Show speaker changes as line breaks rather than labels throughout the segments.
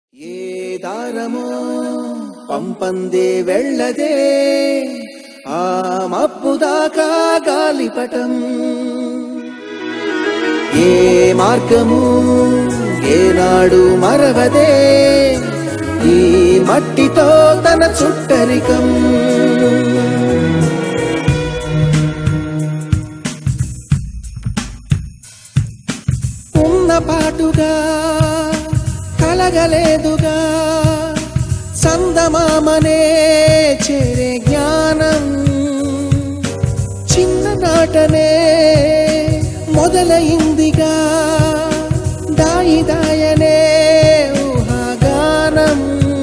ఏ దారమో పంపందే వెళ్ళదే ఆ మబ్బు దాకా గాలిపటం ఏ మార్గము ఏనాడు మరవదే ఈ మట్టితో తన చుట్టరికం ఉన్న పాటుగా కలగలేదుగా సందమామనే చేరే జ్ఞానం చిన్ననాటనే మొదలైందిగా దాయి దాయనే ఊహాగానం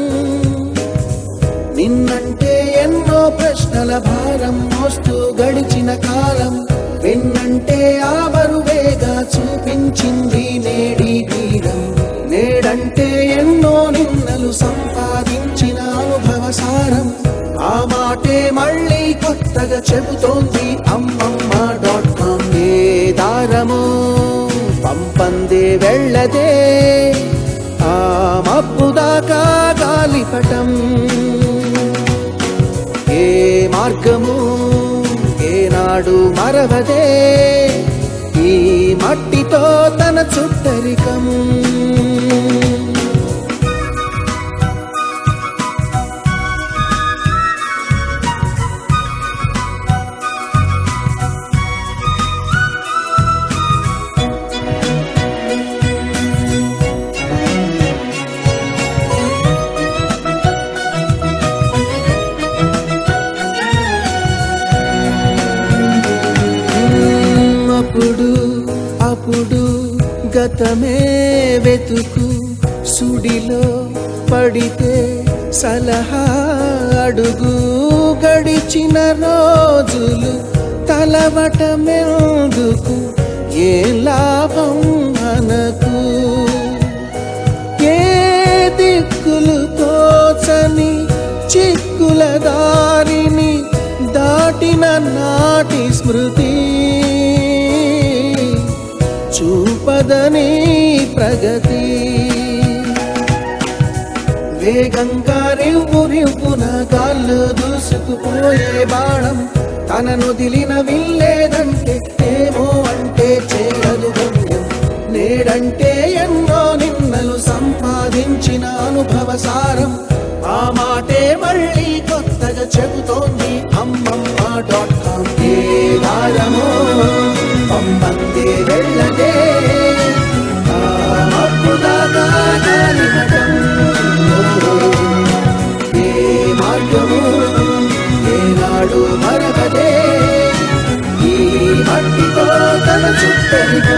నిన్నంటే ఎన్నో ప్రశ్నల భారం మోస్తూ గడిచిన కాలం వెన్నంటే ఆ బరువేగా చూపించింది నేడి తీరం నేడంటే ఎన్నో నిన్నలు సంపాదించిన అనుభవ సారం ఆ మాటే మళ్ళీ కొత్తగా చెబుతోంది అమ్మమ్మ డాట్ కామ్ ఏ దారమో పంపందే వెళ్ళదే ఆ మబ్బు దాకా గాలిపటం ఏ మార్గము ఏనాడు మరవదే ఈ మట్టితో తన చుట్టరికం అప్పుడు అప్పుడు గతమే వెతుకు సుడిలో పడితే సలహా అడుగు గడిచిన రోజులు తలవటమెందుకు ఏ లాభం మనకు ఏ దిక్కులు తోచని చిక్కుల దారిని దాటిన నాటి స్మృతి చూపదని ప్రగతి వేగంగా రివ్వు రివ్వున గాల్లో దూసుకుపోయే బాణం తనను దిలిన విల్లేదంటే ఏమో అంటే చేరదు గమ్యం నేడంటే ఎన్నో నిన్నలు సంపాదించిన అనుభవ సారం ఆ మాటే మళ్ళీ కొత్తగా చెబుతోంది అమ్మమ్మ డాట్ కామ్ ఏ దారమో పంపందే వెళ్ళదే ఆ మబ్బు దాకా గాలిపటం. ఏ మార్గము ఏనాడు మరవదే ఈ మట్టితో తన చుట్టరికం